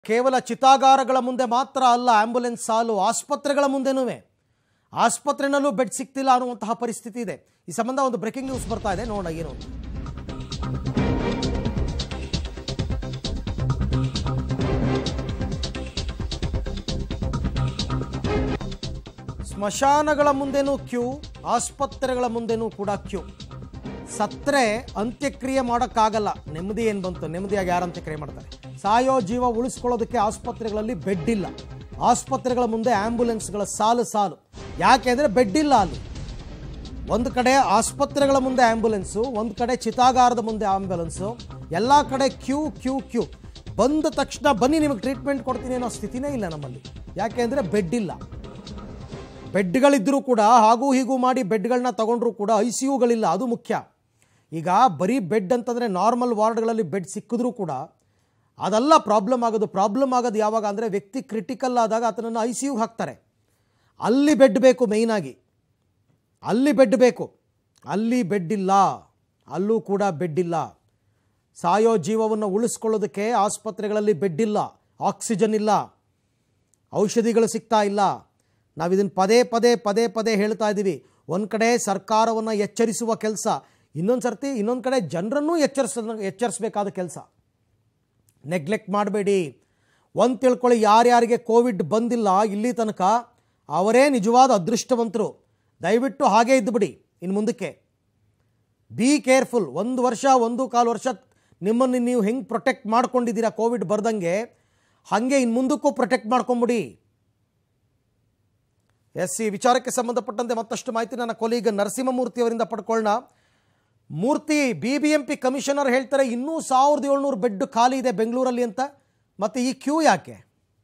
ಕೇವಲ ಚಿತಾಗಾರಗಳ ಮುಂದೆ ಮಾತ್ರ ಅಲ್ಲ ಆಂಬ್ಯುಲೆನ್ಸ್ ಸಾಲು ಆಸ್ಪತ್ರೆಗಳ ಮುಂದೆನೂ ಆಸ್ಪತ್ರೆನಲ್ಲೂ ಬೆಡ್ ಸಿಗ್ತಿಲ್ಲ ಅನ್ನುವಂತಹ ಪರಿಸ್ಥಿತಿ ಇದೆ ಈ ಸಂಬಂಧ ಒಂದು ಬ್ರೇಕಿಂಗ್ ನ್ಯೂಸ್ ಬರ್ತಾ ಇದೆ ನೋಡೋಣ ಏನು ಅಂತ. ಸ್ಮಶಾನಗಳ ಮುಂದೆನೂ ಕ್ಯೂ ಆಸ್ಪತ್ರೆಗಳ ಮುಂದೆನೂ ಕೂಡ ಕ್ಯೂ ಸತ್ರೆ ಅಂತ್ಯಕ್ರಿಯೆ ಮಾಡೋಕ್ಕಾಗಲ್ಲ ನೆಮ್ಮದಿ ಏನು ಬಂತು ನೆಮ್ಮದಿಯಾಗಿ ಯಾರು ಅಂತ್ಯಕ್ರಿಯೆ ಮಾಡ್ತಾರೆ ಸಾಯೋ ಜೀವ ಉಳಿಸ್ಕೊಳ್ಳೋದಕ್ಕೆ ಆಸ್ಪತ್ರೆಗಳಲ್ಲಿ ಬೆಡ್ ಇಲ್ಲ ಆಸ್ಪತ್ರೆಗಳ ಮುಂದೆ ಆಂಬ್ಯುಲೆನ್ಸ್ಗಳ ಸಾಲು ಸಾಲು ಯಾಕೆ ಅಂದರೆ ಬೆಡ್ ಇಲ್ಲ ಅಲ್ಲಿ ಒಂದು ಕಡೆ ಆಸ್ಪತ್ರೆಗಳ ಮುಂದೆ ಆಂಬ್ಯುಲೆನ್ಸು ಒಂದು ಕಡೆ ಚಿತಾಗಾರದ ಮುಂದೆ ಆಂಬ್ಯುಲೆನ್ಸು ಎಲ್ಲ ಕಡೆ ಕ್ಯೂ ಕ್ಯೂ ಕ್ಯೂ ಬಂದ ತಕ್ಷಣ ಬನ್ನಿ ನಿಮಗೆ ಟ್ರೀಟ್ಮೆಂಟ್ ಕೊಡ್ತೀನಿ ಅನ್ನೋ ಸ್ಥಿತಿನೇ ಇಲ್ಲ ನಮ್ಮಲ್ಲಿ ಯಾಕೆ ಅಂದರೆ ಬೆಡ್ ಇಲ್ಲ ಬೆಡ್ಗಳಿದ್ದರೂ ಕೂಡ ಹಾಗೂ ಹೀಗೂ ಮಾಡಿ ಬೆಡ್ಗಳನ್ನ ತಗೊಂಡ್ರೂ ಕೂಡ ಐ ಸಿ ಯುಗಳಿಲ್ಲ ಅದು ಮುಖ್ಯ ಈಗ ಬರೀ ಬೆಡ್ ಅಂತಂದರೆ ನಾರ್ಮಲ್ ವಾರ್ಡ್ಗಳಲ್ಲಿ ಬೆಡ್ ಸಿಕ್ಕಿದ್ರೂ ಕೂಡ ಅದೆಲ್ಲ ಪ್ರಾಬ್ಲಮ್ ಆಗೋದು ಪ್ರಾಬ್ಲಮ್ ಆಗೋದು ಯಾವಾಗ ಅಂದರೆ ವ್ಯಕ್ತಿ ಕ್ರಿಟಿಕಲ್ ಆದಾಗ ಆತನನ್ನು ಐ ಸಿ ಯುಗೆ ಹಾಕ್ತಾರೆ ಅಲ್ಲಿ ಬೆಡ್ ಬೇಕು ಮೇಯ್ನಾಗಿ ಅಲ್ಲಿ ಬೆಡ್ ಬೇಕು ಅಲ್ಲಿ ಬೆಡ್ ಇಲ್ಲ ಅಲ್ಲೂ ಕೂಡ ಬೆಡ್ ಇಲ್ಲ ಸಾಯೋ ಜೀವವನ್ನು ಉಳಿಸ್ಕೊಳ್ಳೋದಕ್ಕೆ ಆಸ್ಪತ್ರೆಗಳಲ್ಲಿ ಬೆಡ್ ಇಲ್ಲ ಆಕ್ಸಿಜನ್ ಇಲ್ಲ ಔಷಧಿಗಳು ಸಿಗ್ತಾ ಇಲ್ಲ ನಾವು ಇದನ್ನು ಪದೇ ಪದೇ ಪದೇ ಪದೇ ಹೇಳ್ತಾ ಇದ್ದೀವಿ ಒಂದು ಕಡೆ ಸರ್ಕಾರವನ್ನು ಎಚ್ಚರಿಸುವ ಕೆಲಸ ಇನ್ನೊಂದು ಸರ್ತಿ ಇನ್ನೊಂದು ಕಡೆ ಜನರನ್ನೂ ಎಚ್ಚರಿಸ ಎಚ್ಚರಿಸಬೇಕಾದ ಕೆಲಸ ನೆಗ್ಲೆಕ್ಟ್ ಮಾಡಬೇಡಿ ಒಂದು ತಿಳ್ಕೊಳ್ಳಿ ಯಾರ್ಯಾರಿಗೆ ಕೋವಿಡ್ ಬಂದಿಲ್ಲ ಇಲ್ಲಿ ತನಕ ಅವರೇ ನಿಜವಾದ ಅದೃಷ್ಟವಂತರು ದಯವಿಟ್ಟು ಹಾಗೇ ಇದ್ದುಬಿಡಿ ಇನ್ನು ಮುಂದಕ್ಕೆ ಬಿ ಕೇರ್ಫುಲ್ ಒಂದು ವರ್ಷ ಒಂದು ಕಾಲು ವರ್ಷ ನಿಮ್ಮನ್ನು ನೀವು ಹೆಂಗೆ ಪ್ರೊಟೆಕ್ಟ್ ಮಾಡ್ಕೊಂಡಿದ್ದೀರಾ ಕೋವಿಡ್ ಬರ್ದಂಗೆ ಹಾಗೆ ಇನ್ನು ಮುಂದಕ್ಕೂ ಪ್ರೊಟೆಕ್ಟ್ ಮಾಡ್ಕೊಂಬಿಡಿ ಎಸ್ ಈ ವಿಚಾರಕ್ಕೆ ಸಂಬಂಧಪಟ್ಟಂತೆ ಮತ್ತಷ್ಟು ಮಾಹಿತಿ ನನ್ನ ಕೊಲೀಗ್ ನರಸಿಂಹಮೂರ್ತಿ ಅವರಿಂದ ಪಡ್ಕೊಳ್ಳೋಣ Murthy B B M P commissioner ಹೇಳ್ತಾರೆ ಇನ್ನೂ ಸಾವಿರದ ಏಳ್ನೂರು ಬೆಡ್ ಖಾಲಿ ಇದೆ ಬೆಂಗಳೂರಲ್ಲಿ ಅಂತ ಮತ್ತೆ ಈ ಕ್ಯೂ ಯಾಕೆ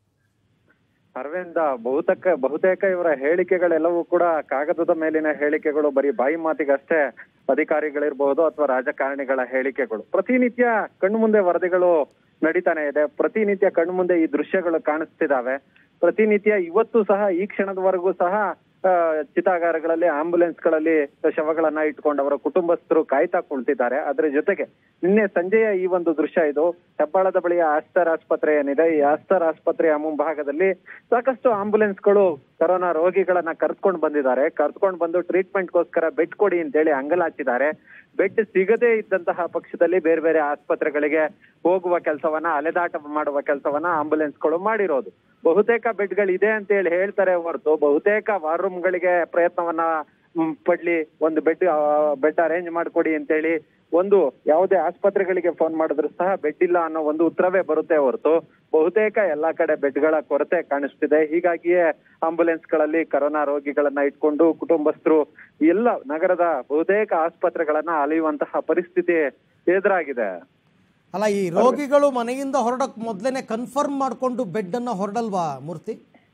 ಅರವಿಂದ ಬಹುತೇಕ ಬಹುತೇಕ ಇವರ ಹೇಳಿಕೆಗಳೆಲ್ಲವೂ ಕೂಡ ಕಾಗದದ ಮೇಲಿನ ಹೇಳಿಕೆಗಳು ಬರೀ ಬಾಯಿ ಮಾತಿಗಷ್ಟೇ ಅಧಿಕಾರಿಗಳಿರ್ಬಹುದು ಅಥವಾ ರಾಜಕಾರಣಿಗಳ ಹೇಳಿಕೆಗಳು ಪ್ರತಿನಿತ್ಯ ಕಣ್ಣು ಮುಂದೆ ವರದಿಗಳು ನಡೀತಾನೆ ಇದೆ ಪ್ರತಿನಿತ್ಯ ಕಣ್ಣು ಮುಂದೆ ಈ ದೃಶ್ಯಗಳು ಕಾಣಿಸ್ತಿದಾವೆ ಪ್ರತಿನಿತ್ಯ ಇವತ್ತು ಸಹ ಈ ಕ್ಷಣದವರೆಗೂ ಸಹ ಆ, ಚಿತಾಗಾರಗಳಲ್ಲಿ ಆಂಬ್ಯುಲೆನ್ಸ್ ಗಳಲ್ಲಿ ಶವಗಳನ್ನ ಇಟ್ಕೊಂಡು ಅವರ ಕುಟುಂಬಸ್ಥರು ಕಾಯ್ತಾ ಕುಳಿತಿದ್ದಾರೆ ಅದರ ಜೊತೆಗೆ ನಿನ್ನೆ ಸಂಜೆಯ ಈ ಒಂದು ದೃಶ್ಯ ಇದು ಹೆಬ್ಬಾಳದ ಬಳಿಯ ಆಸ್ಟರ್ ಆಸ್ಪತ್ರೆ ಏನಿದೆ ಈ ಆಸ್ಟರ್ ಆಸ್ಪತ್ರೆಯ ಮುಂಭಾಗದಲ್ಲಿ ಸಾಕಷ್ಟು ಆಂಬ್ಯುಲೆನ್ಸ್ಗಳು ಕರೋನಾ ರೋಗಿಗಳನ್ನ ಕರ್ಸ್ಕೊಂಡು ಬಂದಿದ್ದಾರೆ ಕರ್ಸ್ಕೊಂಡು ಬಂದು ಟ್ರೀಟ್ಮೆಂಟ್ಗೋಸ್ಕರ ಬೆಡ್ ಕೊಡಿ ಅಂತೇಳಿ ಅಂಗಲಾಚಿದ್ದಾರೆ ಬೆಡ್ ಸಿಗದೇ ಇದ್ದಂತಹ ಪಕ್ಷದಲ್ಲಿ ಬೇರೆ ಬೇರೆ ಆಸ್ಪತ್ರೆಗಳಿಗೆ ಹೋಗುವ ಕೆಲಸವನ್ನ ಅಲೆದಾಟ ಮಾಡುವ ಕೆಲಸವನ್ನ ಆಂಬ್ಯುಲೆನ್ಸ್ಗಳು ಮಾಡಿರೋದು ಬಹುತೇಕ ಬೆಡ್ಗಳಿದೆ ಅಂತ ಹೇಳಿ ಹೇಳ್ತಾರೆ ಹೊರತು ಬಹುತೇಕ ವಾರ್ ರೂಮ್ಗಳಿಗೆ ಪ್ರಯತ್ನವನ್ನ ಮ್, ಪಡ್ಲಿ ಒಂದು ಬೆಡ್ ಬೆಡ್ ಅರೇಂಜ್ ಮಾಡ್ಕೊಡಿ ಅಂತೇಳಿ ಒಂದು ಯಾವುದೇ ಆಸ್ಪತ್ರೆಗಳಿಗೆ ಫೋನ್ ಮಾಡಿದ್ರು ಸಹ ಬೆಡ್ ಇಲ್ಲ ಅನ್ನೋ ಒಂದು ಉತ್ತರವೇ ಬರುತ್ತೆ ಹೊರತು ಬಹುತೇಕ ಎಲ್ಲಾ ಕಡೆ ಬೆಡ್ಗಳ ಕೊರತೆ ಕಾಣಿಸ್ತಿದೆ ಹೀಗಾಗಿಯೇ ಆಂಬ್ಯುಲೆನ್ಸ್ ಗಳಲ್ಲಿ ಕರೋನಾ ರೋಗಿಗಳನ್ನ ಇಟ್ಕೊಂಡು ಕುಟುಂಬಸ್ಥರು ಎಲ್ಲ ನಗರದ ಬಹುತೇಕ ಆಸ್ಪತ್ರೆಗಳನ್ನ ಅಲೆಯುವಂತಹ ಪರಿಸ್ಥಿತಿ ಎದುರಾಗಿದೆ ಅಲ್ಲ ಈ ರೋಗಿಗಳು ಮನೆಯಿಂದ ಹೊರಡಕ್ಕೆ ಮೊದಲೇ ಕನ್ಫರ್ಮ್ ಮಾಡಿಕೊಂಡು ಬೆಡ್ಡನ್ನು ಹೊರಡಲ್ವಾ ಮೂರ್ತಿ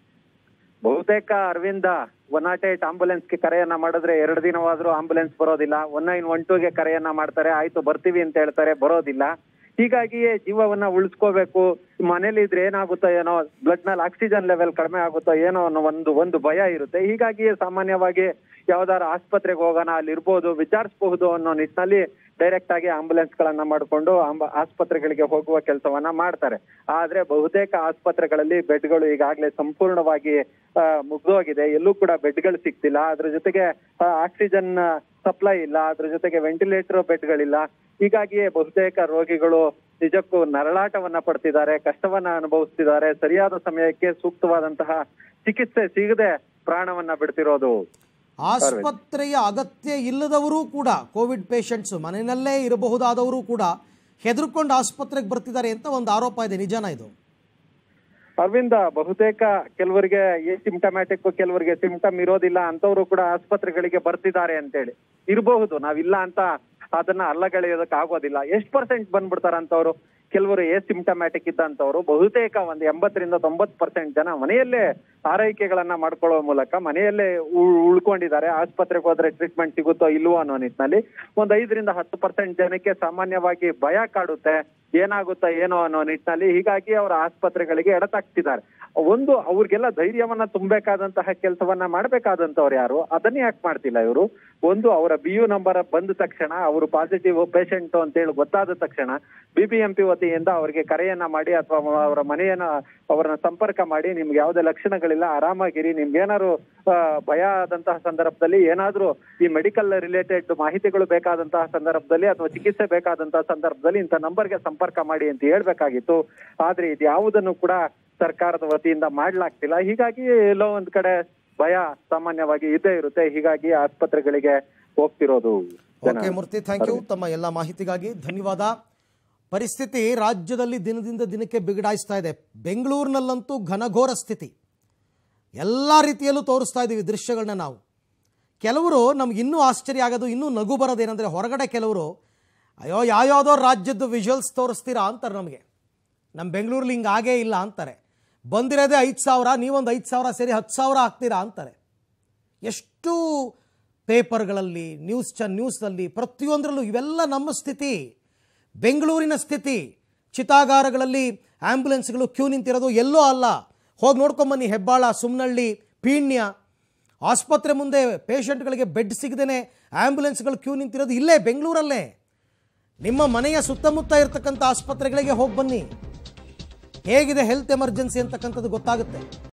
ಬಹುತೇಕ ಅರವಿಂದ ಒನ್ ನಾಟ್ ಏಟ್ ಆಂಬುಲೆನ್ಸ್ಗೆ ಕರೆಯನ್ನ ಮಾಡಿದ್ರೆ ಎರಡು ದಿನವಾದ್ರೂ ಆಂಬುಲೆನ್ಸ್ ಬರೋದಿಲ್ಲ ಒನ್ ನೈನ್ ಒನ್ ಟೂಗೆ ಕರೆಯನ್ನ ಮಾಡ್ತಾರೆ ಆಯ್ತು ಬರ್ತೀವಿ ಅಂತ ಹೇಳ್ತಾರೆ ಬರೋದಿಲ್ಲ ಹೀಗಾಗಿಯೇ ಜೀವವನ್ನ ಉಳಿಸ್ಕೋಬೇಕು ಮನೇಲಿ ಇದ್ರೆ ಏನಾಗುತ್ತೋ ಏನೋ ಬ್ಲಡ್ ನಲ್ಲಿ ಆಕ್ಸಿಜನ್ ಲೆವೆಲ್ ಕಡಿಮೆ ಆಗುತ್ತೋ ಏನೋ ಅನ್ನೋ ಒಂದು ಒಂದು ಭಯ ಇರುತ್ತೆ ಹೀಗಾಗಿಯೇ ಸಾಮಾನ್ಯವಾಗಿ ಯಾವ್ದಾರ ಆಸ್ಪತ್ರೆಗೆ ಹೋಗೋಣ ಅಲ್ಲಿ ಇರ್ಬೋದು ವಿಚಾರಿಸಬಹುದು ಅನ್ನೋ ನಿಟ್ಟಿನಲ್ಲಿ ಡೈರೆಕ್ಟ್ ಆಗಿ ಆಂಬುಲೆನ್ಸ್ ಗಳನ್ನ ಮಾಡಿಕೊಂಡು ಆಸ್ಪತ್ರೆಗಳಿಗೆ ಹೋಗುವ ಕೆಲಸವನ್ನ ಮಾಡ್ತಾರೆ ಆದ್ರೆ ಬಹುತೇಕ ಆಸ್ಪತ್ರೆಗಳಲ್ಲಿ ಬೆಡ್ಗಳು ಈಗಾಗಲೇ ಸಂಪೂರ್ಣವಾಗಿ ಆ, ಮುಗ್ದೋಗಿದೆ ಎಲ್ಲೂ ಕೂಡ ಬೆಡ್ಗಳು ಸಿಗ್ತಿಲ್ಲ ಅದ್ರ ಜೊತೆಗೆ ಆಕ್ಸಿಜನ್ ಸಪ್ಲೈ ಇಲ್ಲ ಅದ್ರ ಜೊತೆಗೆ ವೆಂಟಿಲೇಟರ್ ಬೆಡ್ಗಳಿಲ್ಲ ಹೀಗಾಗಿಯೇ ಬಹುತೇಕ ರೋಗಿಗಳು ನಿಜಕ್ಕೂ ನರಳಾಟವನ್ನ ಪಡ್ತಿದ್ದಾರೆ ಕಷ್ಟವನ್ನ ಅನುಭವಿಸ್ತಿದ್ದಾರೆ ಸರಿಯಾದ ಸಮಯಕ್ಕೆ ಸೂಕ್ತವಾದಂತಹ ಚಿಕಿತ್ಸೆ ಸಿಗದೆ ಪ್ರಾಣವನ್ನ ಬಿಡ್ತಿರೋದು ಆಸ್ಪತ್ರೆಯ ಅಗತ್ಯ ಇಲ್ಲದವರೂ ಕೂಡ ಕೋವಿಡ್ ಪೇಷಂಟ್ಸು ಮನೆಯಲ್ಲೇ ಇರಬಹುದಾದವರು ಕೂಡ ಹೆದರ್ಕೊಂಡು ಆಸ್ಪತ್ರೆಗೆ ಬರ್ತಿದ್ದಾರೆ ಅಂತ ಒಂದು ಆರೋಪ ಇದೆ ನಿಜಾನ ಇದು ಅರವಿಂದ ಬಹುತೇಕ ಕೆಲವರಿಗೆ ಏ ಸಿಂಟಮ್ಯಾಟಿಕ್ ಕೆಲವರಿಗೆ ಸಿಂಟಮ್ ಇರೋದಿಲ್ಲ ಅಂತವ್ರು ಕೂಡ ಆಸ್ಪತ್ರೆಗಳಿಗೆ ಬರ್ತಿದ್ದಾರೆ ಅಂತೇಳಿ ಇರಬಹುದು ನಾವಿಲ್ಲ ಅಂತ ಅದನ್ನ ಅಲ್ಲಗಳೆಯೋದಕ್ಕೆ ಆಗೋದಿಲ್ಲ ಎಷ್ಟ್ ಪರ್ಸೆಂಟ್ ಬಂದ್ಬಿಡ್ತಾರ ಅಂತವ್ರು ಕೆಲವರು ಏ ಸಿಂಟಮ್ಯಾಟಿಕ್ ಇದ್ದಂತವ್ರು ಬಹುತೇಕ ಒಂದು ಎಂಬತ್ತರಿಂದ ತೊಂಬತ್ ಪರ್ಸೆಂಟ್ ಜನ ಮನೆಯಲ್ಲೇ ಆರೈಕೆಗಳನ್ನ ಮಾಡ್ಕೊಳ್ಳೋ ಮೂಲಕ ಮನೆಯಲ್ಲೇ ಉಳ್- ಉಳ್ಕೊಂಡಿದ್ದಾರೆ ಆಸ್ಪತ್ರೆಗೆ ಹೋದ್ರೆ ಟ್ರೀಟ್ಮೆಂಟ್ ಸಿಗುತ್ತೋ ಇಲ್ವೋ ಅನ್ನೋ ನಿಟ್ಟಿನಲ್ಲಿ ಒಂದ್ ಐದರಿಂದ ಹತ್ತು ಪರ್ಸೆಂಟ್ ಜನಕ್ಕೆ ಸಾಮಾನ್ಯವಾಗಿ ಭಯ ಕಾಡುತ್ತೆ ಏನಾಗುತ್ತಾ ಏನೋ ಅನ್ನೋ ನಿಟ್ಟಿನಲ್ಲಿ ಹೀಗಾಗಿ ಅವರ ಆಸ್ಪತ್ರೆಗಳಿಗೆ ಎಡತಾಕ್ತಿದ್ದಾರೆ ಒಂದು ಅವ್ರಿಗೆಲ್ಲ ಧೈರ್ಯವನ್ನ ತುಂಬಬೇಕಾದಂತಹ ಕೆಲಸವನ್ನ ಮಾಡ್ಬೇಕಾದಂತವ್ರು ಯಾರು ಅದನ್ನೇ ಯಾಕೆ ಮಾಡ್ತಿಲ್ಲ ಇವರು ಒಂದು ಅವರ ಬಿ ಯು ನಂಬರ್ ಬಂದ ತಕ್ಷಣ ಅವರು ಪಾಸಿಟಿವ್ ಪೇಷಂಟ್ ಅಂತೇಳಿ ಗೊತ್ತಾದ ತಕ್ಷಣ ಬಿಬಿಎಂಪಿ ವತಿಯಿಂದ ಅವರಿಗೆ ಕರೆಯನ್ನ ಮಾಡಿ ಅಥವಾ ಅವರ ಮನೆಯನ್ನ ಅವರನ್ನ ಸಂಪರ್ಕ ಮಾಡಿ ನಿಮ್ಗೆ ಯಾವುದೇ ಲಕ್ಷಣಗಳಿಲ್ಲ ಆರಾಮಾಗಿರಿ ನಿಮ್ಗೆ ಏನಾದ್ರು ಆ, ಭಯ ಆದಂತಹ ಸಂದರ್ಭದಲ್ಲಿ ಏನಾದ್ರೂ ಈ ಮೆಡಿಕಲ್ ರಿಲೇಟೆಡ್ ಮಾಹಿತಿಗಳು ಬೇಕಾದಂತಹ ಸಂದರ್ಭದಲ್ಲಿ ಅಥವಾ ಚಿಕಿತ್ಸೆ ಬೇಕಾದಂತಹ ಸಂದರ್ಭದಲ್ಲಿ ಇಂಥ ನಂಬರ್ಗೆ ಸಂಪರ್ಕ ಮಾಡಿ ಅಂತ ಹೇಳ್ಬೇಕಾಗಿತ್ತು ಆದ್ರೆ ಇದು ಯಾವುದನ್ನು ಕೂಡ ಸರ್ಕಾರದ ವತಿಯಿಂದ ಮಾಡ್ಲಾಗ್ತಿಲ್ಲ ಹೀಗಾಗಿ ಎಲ್ಲೋ ಒಂದ್ ಕಡೆ ಭಯ ಸಾಮಾನ್ಯವಾಗಿ ಇದ್ದೇ ಇರುತ್ತೆ ಹೀಗಾಗಿ ಆಸ್ಪತ್ರೆಗಳಿಗೆ ಹೋಗ್ತಿರೋದು ಜನ. ಓಕೆ ಮೂರ್ತಿ ಥ್ಯಾಂಕ್ ಯು ತಮ್ಮ ಎಲ್ಲ ಮಾಹಿತಿಗಾಗಿ ಧನ್ಯವಾದ ಪರಿಸ್ಥಿತಿ ರಾಜ್ಯದಲ್ಲಿ ದಿನದಿಂದ ದಿನಕ್ಕೆ ಬಿಗಡಾಯಿಸ್ತಾ ಇದೆ ಬೆಂಗಳೂರಿನಲ್ಲಂತೂ ಘನಘೋರ ಸ್ಥಿತಿ ಎಲ್ಲ ರೀತಿಯಲ್ಲೂ ತೋರಿಸ್ತಾ ಇದ್ದೀವಿ ದೃಶ್ಯಗಳನ್ನ ನಾವು ಕೆಲವರು ನಮ್ಗೆ ಇನ್ನೂ ಆಶ್ಚರ್ಯ ಆಗೋದು ಇನ್ನೂ ನಗು ಬರೋದೇನೆಂದರೆ ಹೊರಗಡೆ ಕೆಲವರು ಅಯ್ಯೋ ಯಾವ್ಯಾವುದೋ ರಾಜ್ಯದ್ದು ವಿಜುವಲ್ಸ್ ತೋರಿಸ್ತೀರಾ ಅಂತಾರೆ ನಮಗೆ ನಮ್ಮ ಬೆಂಗಳೂರಲ್ಲಿ ಹಿಂಗೆ ಆಗೇ ಇಲ್ಲ ಅಂತಾರೆ ಬಂದಿರೋದೇ ಐದು ಸಾವಿರ ನೀವೊಂದು ಐದು ಸಾವಿರ ಸೇರಿ ಹತ್ತು ಸಾವಿರ ಹಾಕ್ತೀರಾ ಅಂತಾರೆ ಎಷ್ಟು ಪೇಪರ್ಗಳಲ್ಲಿ ನ್ಯೂಸ್ ಚ ನ್ಯೂಸಲ್ಲಿ ಪ್ರತಿಯೊಂದರಲ್ಲೂ ಇವೆಲ್ಲ ನಮ್ಮ ಸ್ಥಿತಿ ಬೆಂಗಳೂರಿನ ಸ್ಥಿತಿ ಚಿತಾಗಾರಗಳಲ್ಲಿ ಆ್ಯಂಬುಲೆನ್ಸ್ಗಳು ಕ್ಯೂ ನಿಂತಿರೋದು ಎಲ್ಲೋ ಅಲ್ಲ ಹೋಗಿ ನೋಡ್ಕೊಂಬನ್ನಿ ಹೆಬ್ಬಾಳ ಸುಮ್ನಳ್ಳಿ ಪೀಣ್ಯ ಆಸ್ಪತ್ರೆ ಮುಂದೆ ಪೇಷಂಟ್ಗಳಿಗೆ ಬೆಡ್ ಸಿಗದೇನೆ ಆ್ಯಂಬುಲೆನ್ಸ್ಗಳು ಕ್ಯೂ ನಿಂತಿರೋದು ಇಲ್ಲೇ ಬೆಂಗಳೂರಲ್ಲೇ ನಿಮ್ಮ ಮನೆಯ ಸುತ್ತಮುತ್ತ ಇರತಕ್ಕಂಥ ಆಸ್ಪತ್ರೆಗಳಿಗೆ ಹೋಗಿ ಬನ್ನಿ ಹೇಗಿದೆ ಹೆಲ್ತ್ ಎಮರ್ಜೆನ್ಸಿ ಅಂತಕ್ಕಂಥದ್ದು ಗೊತ್ತಾಗುತ್ತೆ